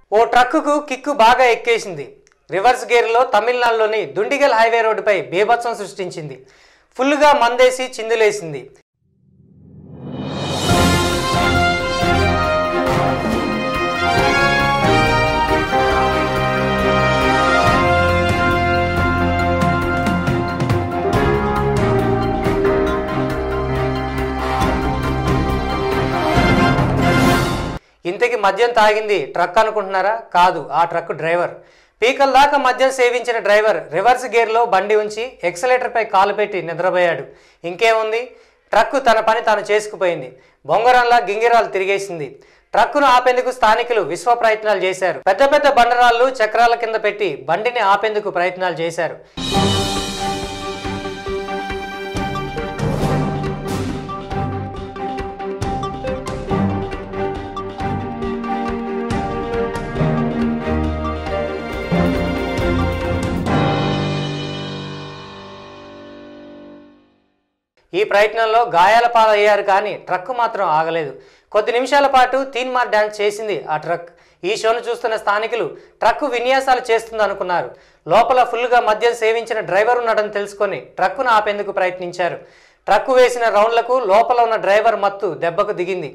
ఓ ట్రక్కుకు kick బాగా ఎక్కేసింది reverse గేర్లో తమిళనాడులోని దుండిగల్ హైవే రోడ్డుపై బీభత్సం సృష్టించింది ఫుల్గా మందేసి చిందులేసింది ఇంతకి మద్యం తాగింది ట్రక్ అనుకుంటున్నారా కాదు ఆ ట్రక్ డ్రైవర్ పీకల దాకా మద్యం సేవించిన డ్రైవర్ రివర్స్ గేర్లో బండి ఉంచి ఎక్సలేటర్పై కాలు పెట్టి నిద్రపోయాడు ఇంకేముంది ట్రక్ తన పని తాను చేసుకుపోయింది బొంగరంలా గింగిరాలు తిరిగేసింది ట్రక్కును ఆపేందుకు స్థానికులు విశ్వ ప్రయత్నాలు చేశారు పెద్ద పెద్ద బండరాళ్ళు చక్రాల కింద పెట్టి బండిని ఆపేందుకు ప్రయత్నాలు చేశారు ఈ ప్రయత్నంలో గాయాల పాలయ్యారు కానీ ట్రక్ మాత్రం ఆగలేదు కొద్ది నిమిషాల పాటు తీన్మార్ డ్యాన్స్ చేసింది ఆ ట్రక్ ఈ షోను చూస్తున్న స్థానికులు ట్రక్ విన్యాసాలు చేస్తుంది అనుకున్నారు లోపల ఫుల్గా మద్యం సేవించిన డ్రైవర్ ఉన్నాడని తెలుసుకొని ట్రక్కును ఆపేందుకు ప్రయత్నించారు ట్రక్కు వేసిన రౌండ్లకు లోపల ఉన్న డ్రైవర్ మత్తు దెబ్బకు దిగింది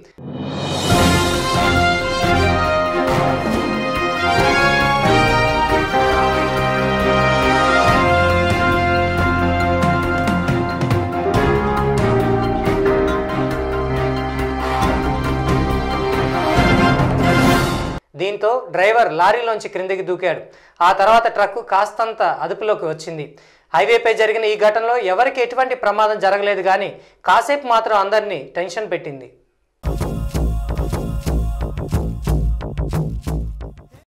దీంతో డ్రైవర్ లారీలోంచి క్రిందికి దూకాడు ఆ తర్వాత ట్రక్కు కాస్తంత అదుపులోకి వచ్చింది హైవేపై జరిగిన ఈ ఘటనలో ఎవరికి ఎటువంటి ప్రమాదం జరగలేదు కానీ కాసేపు మాత్రం అందరినీ టెన్షన్ పెట్టింది